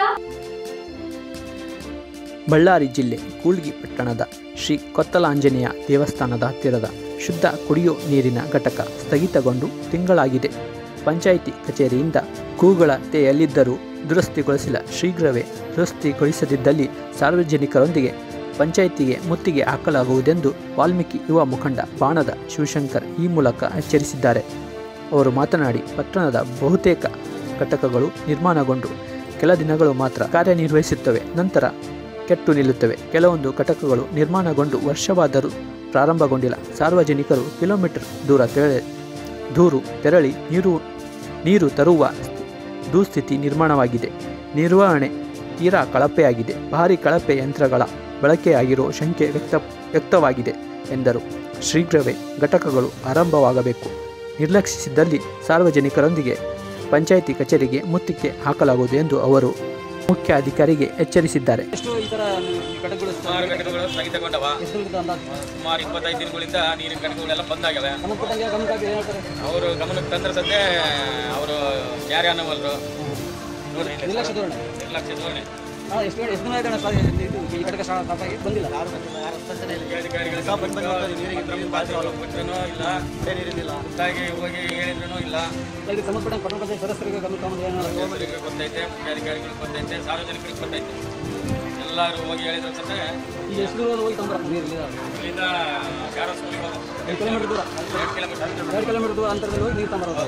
ಬಳ್ಳಾರಿ ಜಿಲ್ಲೆ ಕೂಳ್ಗಿ ಪಟ್ಟಣದ ಶ್ರೀ ಕೊತ್ತಲಾಂಜನೇಯ ದೇವಸ್ಥಾನದ ಹತ್ತಿರದ ಶುದ್ಧ ಕುಡಿಯೋ ನೀರಿನ ಘಟಕ ಸ್ಥಗಿತಗೊಂಡು ತಿಂಗಳಾಗಿದೆ ಪಂಚಾಯಿತಿ ಕಚೇರಿಯಿಂದ ಕೂಗಳತೆಯಲ್ಲಿದ್ದರೂ ದುರಸ್ತಿಗೊಳಿಸಿಲ್ಲ ಶೀಘ್ರವೇ ದುರಸ್ತಿಗೊಳಿಸದಿದ್ದಲ್ಲಿ ಸಾರ್ವಜನಿಕರೊಂದಿಗೆ ಪಂಚಾಯಿತಿಗೆ ಮುತ್ತಿಗೆ ಹಾಕಲಾಗುವುದೆಂದು ವಾಲ್ಮೀಕಿ ಯುವ ಮುಖಂಡ ಬಾಣದ ಶಿವಶಂಕರ್ ಈ ಮೂಲಕ ಎಚ್ಚರಿಸಿದ್ದಾರೆ ಅವರು ಮಾತನಾಡಿ ಪಟ್ಟಣದ ಬಹುತೇಕ ಘಟಕಗಳು ನಿರ್ಮಾಣಗೊಂಡು ಕೆಲ ದಿನಗಳು ಮಾತ್ರ ಕಾರ್ಯನಿರ್ವಹಿಸುತ್ತವೆ ನಂತರ ಕೆಟ್ಟು ನಿಲ್ಲುತ್ತವೆ ಕೆಲವೊಂದು ಘಟಕಗಳು ನಿರ್ಮಾಣಗೊಂಡು ವರ್ಷವಾದರೂ ಪ್ರಾರಂಭಗೊಂಡಿಲ್ಲ ಸಾರ್ವಜನಿಕರು ಕಿಲೋಮೀಟರ್ ದೂರ ತೆರಳಿ ದೂರು ತೆರಳಿ ನೀರು ನೀರು ತರುವ ದುಸ್ಥಿತಿ ನಿರ್ಮಾಣವಾಗಿದೆ ನಿರ್ವಹಣೆ ತೀರಾ ಕಳಪೆಯಾಗಿದೆ ಭಾರಿ ಕಳಪೆ ಯಂತ್ರಗಳ ಬಳಕೆಯಾಗಿರುವ ಶಂಕೆ ವ್ಯಕ್ತ ವ್ಯಕ್ತವಾಗಿದೆ ಎಂದರು ಶೀಘ್ರವೇ ಘಟಕಗಳು ಆರಂಭವಾಗಬೇಕು ನಿರ್ಲಕ್ಷಿಸಿದ್ದಲ್ಲಿ ಸಾರ್ವಜನಿಕರೊಂದಿಗೆ ಪಂಚಾಯಿತಿ ಕಚೇರಿಗೆ ಮುತ್ತಿಗೆ ಹಾಕಲಾಗುವುದು ಎಂದು ಅವರು ಮುಖ್ಯ ಅಧಿಕಾರಿಗೆ ಎಚ್ಚರಿಸಿದ್ದಾರೆ ಎಷ್ಟು ಈ ಥರ ಘಟಕಗಳು ಸುಮಾರು ಘಟಕಗಳು ಸ್ಥಗಿತಗೊಂಡವ ಎಷ್ಟು ದಿನದ ಅಂದಾಜು ಸುಮಾರು ಇಪ್ಪತ್ತೈದು ದಿನಗಳಿಂದ ನೀರಿನ ಘಟಕಗಳೆಲ್ಲ ಬಂದಾಗ್ಯವೆ ಸಂಬಂಧಪಟ್ಟಂಗೆ ಗಮನಕ್ಕಾಗಿ ಏನು ಹೇಳ್ತಾರೆ ಅವರು ಗಮನಕ್ಕೆ ತಂದ್ರೆ ಸದ್ಯ ಅವರು ಯಾರೇ ಅನ್ನವಲ್ರು ನೋಡಿ ನಿರ್ಲಕ್ಷ್ಯ ಧೋರಣೆ ನಿರ್ಲಕ್ಷ್ಯ ಧೋರಣೆ ಹಾಂ ಎಷ್ಟು ಎಷ್ಟು ದಿನ ಆಯ್ತು ಅಣ್ಣ ಸರ್ ಇದು ಈ ಘಟಕ ಸ್ಟಾಪ್ ಆಗಿ ಬಂದಿಲ್ಲ ಯಾರು ಅಧಿಕಾರಿಗಳಿಗೆ ಕೊಟ್ಟರೂ ಇಲ್ಲ ಗೊತ್ತಾಗಿ ಹೋಗಿ ಹೇಳಿದ್ರು ಇಲ್ಲ ಇದಕ್ಕೆ ಸಂಬಂಧಪಟ್ಟ ಪಟ್ಟಣ ಪಂಚಾಯತ್ ಸದಸ್ಯರಿಗೆ ಗಮನ ತಗೊಂಡು ಏನು ಹೋಮರಿಗೆ ಗೊತ್ತೈತೆ ಮುಖ್ಯಾಧಿಕಾರಿಗಳಿಗೆ ಗೊತ್ತೈತೆ ಸಾರ್ವಜನಿಕರಿಗೆ ಗೊತ್ತೈತೆ ಎಲ್ಲರೂ ಹೋಗಿ ಹೇಳಿದ್ರು ಸದ್ಯ ಈಗ ಎಷ್ಟು ದೂರ ಹೋಗಿ ತಂಬರ ನೀರು ಇಲ್ಲಿಂದ ಇಲ್ಲಿಂದ ಯಾರೋ ಸ್ಕೂಲಿಗೆ ಹೋಗೋದು ಎರಡು ಕಿಲೋಮೀಟರ್ ದೂರ ಎರಡು ಕಿಲೋಮೀಟರ್ ಎರಡು ಕಿಲೋಮೀಟರ್ ದೂರ ಅಂತರದಲ್ಲಿ ಹೋಗಿ ನೀರು ತಂಬರೋದು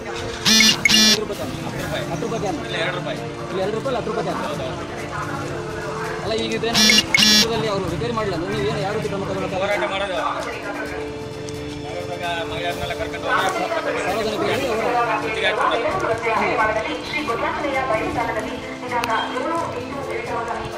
ಹತ್ತು ರೂಪಾಯಿ ತಾನೆ? ಹತ್ತು ರೂಪಾಯಿ ಕ್ಯಾನ್ ಇಲ್ಲ ಎರಡು ರೂಪಾಯಿ ಇಲ್ಲಿ ಎರಡು ರೂಪಾಯಿ ಹತ್ತು ರೂಪಾಯಿ ಕ್ಯಾನ್ ಅಲ್ಲ ಈಗ ಇದೇನು ಚಿತ್ರದಲ್ಲಿ ಅವರು ರಿಪೇರಿ ಮಾಡಲಿಲ್ಲ ಅಂದ್ರೆ ನೀವು ಏನು ಯಾವ ರೀತಿ ಕ್ರಮ ತಗೊಳ್ಳೋಕೆ ಹೋರಾಟ ಮಾಡೋದು ನಗರದಾಗ ಮಹಿಳೆಯರನ್ನೆಲ್ಲ ಕರ್ಕೊಂಡು ಹೋಗಿ ಸಾರ್ವಜನಿಕರಿಗೆ ಹೋರಾಟ ಮುತ್ತಿಗೆ ಹಾಕ್ತಾರೆ ಶ್ರೀ ಗೊತ್ತಾಗಲಿಲ್ಲ ಬಯಲು ದಿನಾಂಕ ಏಳು ಎಂಟು ಎರಡು ಸಾವಿರದ